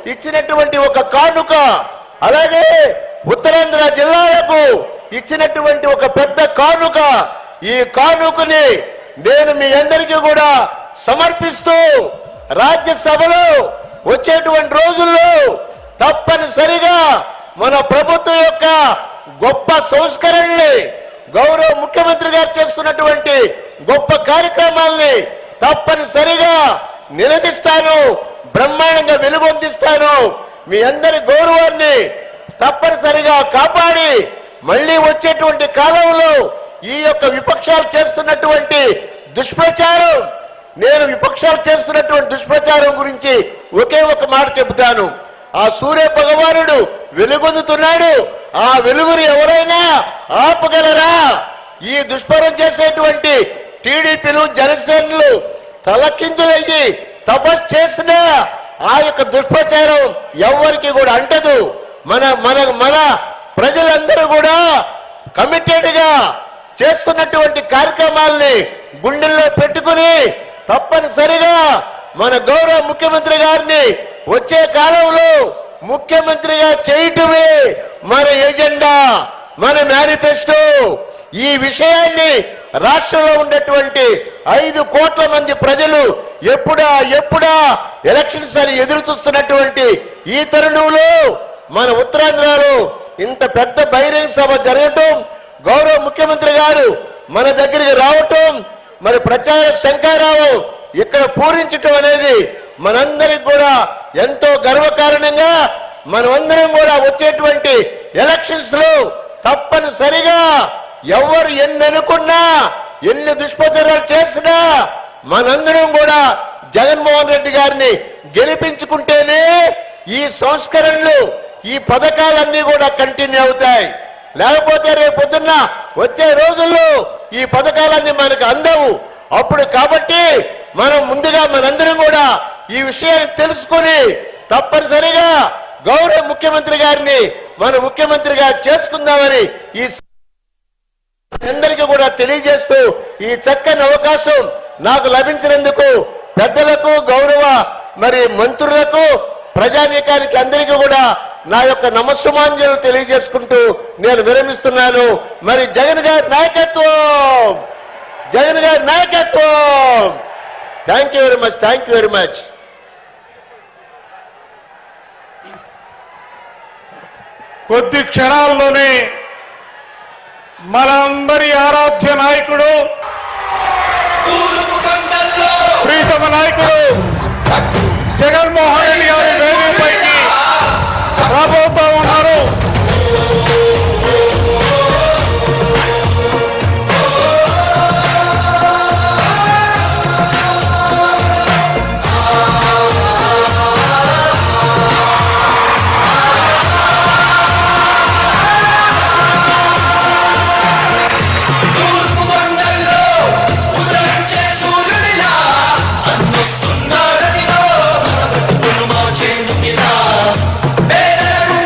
ఇచ్చినటువంటి ఒక కానుక అలాగే ఉత్తరాంధ్ర జిల్లాలకు ఇచ్చినటువంటి ఒక పెద్ద కానుక ఈ కానుకని నేను మీ అందరికీ కూడా సమర్పిస్తూ రాజ్యసభలో వచ్చేటువంటి రోజుల్లో తప్పనిసరిగా మన ప్రభుత్వం యొక్క గొప్ప సంస్కరణల్ని గౌరవ ముఖ్యమంత్రి గారు చేస్తున్నటువంటి గొప్ప కార్యక్రమాల్ని తప్పనిసరిగా నిలదీస్తాను బ్రహ్మాండంగా వెలుగొందిస్తాను మీ అందరి గౌరవాన్ని తప్పనిసరిగా కాపాడి మళ్ళీ వచ్చేటువంటి కాలంలో ఈ యొక్క విపక్షాలు చేస్తున్నటువంటి దుష్ప్రచారం నేను విపక్షాలు చేస్తున్నటువంటి దుష్ప్రచారం గురించి ఒకే ఒక మాట చెబుతాను ఆ సూర్య భగవానుడు వెలుగొందుతున్నాడు ఆ వెలుగుని ఎవరైనా ఆపగలరా ఈ దుష్పరం చేసేటువంటి టీడీపీలు జనసేనలు తలకిందులయ్యి తపస్ చేసిన ఆ యొక్క దుష్ప్రచారం ఎవరికి కూడా అంటదు మన మన మన ప్రజలందరూ కూడా కమిటెడ్ గా చేస్తున్నటువంటి కార్యక్రమాల్ని గుండెల్లో పెట్టుకుని తప్పనిసరిగా మన గౌరవ ముఖ్యమంత్రి గారిని వచ్చే కాలంలో ముఖ్యమంత్రిగా చేయటమే మన ఎజెండా మన మేనిఫెస్టో ఈ విషయాన్ని రాష్ట్రంలో ఉండేటువంటి ఐదు కోట్ల మంది ప్రజలు ఎప్పుడా ఎప్పుడా ఎలక్షన్స్ అని ఎదురు చూస్తున్నటువంటి ఈ తరుణంలో మన ఉత్తరాంధ్రలో ఇంత పెద్ద బహిరంగ సభ జరగటం గౌరవ ముఖ్యమంత్రి గారు మన దగ్గరికి రావటం మరి ప్రచార శంకారావు ఇక్కడ పూరించటం అనేది మనందరికి కూడా ఎంతో గర్వకారణంగా మనమందరం కూడా వచ్చేటువంటి ఎలక్షన్స్ లో తప్పనిసరిగా ఎవరు ఎన్ని అనుకున్నా ఎన్ని దుష్ప్రచారాలు చేసినా మనందరం కూడా జగన్మోహన్ రెడ్డి గారిని గెలిపించుకుంటేనే ఈ సంస్కరణలు ఈ పథకాలన్నీ కూడా కంటిన్యూ అవుతాయి లేకపోతే రేపు పొద్దున్న వచ్చే రోజుల్లో ఈ పథకాలన్నీ మనకు అందవు అప్పుడు కాబట్టి మనం ముందుగా మనందరం కూడా ఈ విషయాన్ని తెలుసుకొని తప్పనిసరిగా గౌరవ ముఖ్యమంత్రి గారిని మన ముఖ్యమంత్రిగా చేసుకుందామని ఈ అందరికీ కూడా తెలియజేస్తూ ఈ చక్కని అవకాశం నాకు లభించినందుకు పెద్దలకు గౌరవ మరి మంత్రులకు ప్రజానీకానికి అందరికీ కూడా నా యొక్క నమస్సుమాంజలు తెలియజేసుకుంటూ నేను విరమిస్తున్నాను మరి జగన్ గారి నాయకత్వం జగన్ గారి నాయకత్వం thank you very much thank you very much కొద్ది క్షణాల్లోనే మనందరి ఆరాధ్య నాయకుడు ప్రీతమ నాయకుడు జగన్మోహన్ రెడ్డి గారి వేదికపైకి రాబోతా ఉన్నారు తూర్పు కొండల్లో ఉదయించే సూర్యుడిలా అన్నొస్తున్నాడదిగో మన బ్రతుకులు మార్చేందుకిలా పేదలకు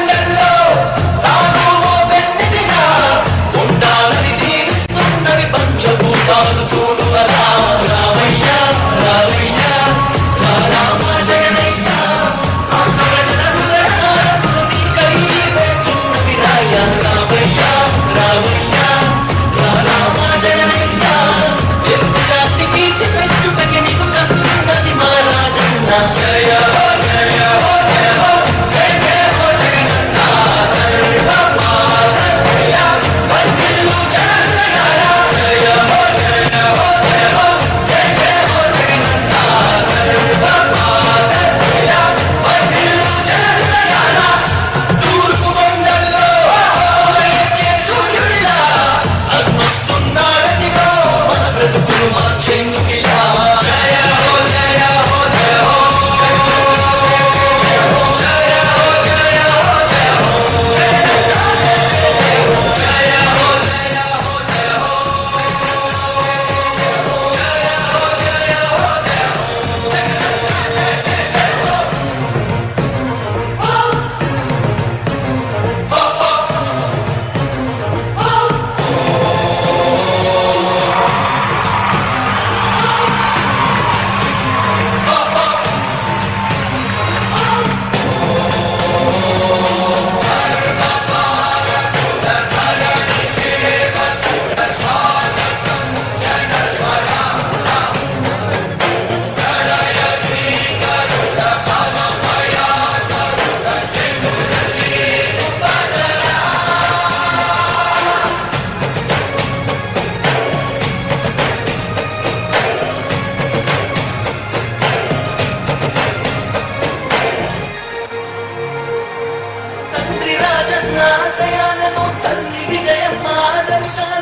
ఆశయాలను తల్లి విజయమ్మ ఆదర్శాల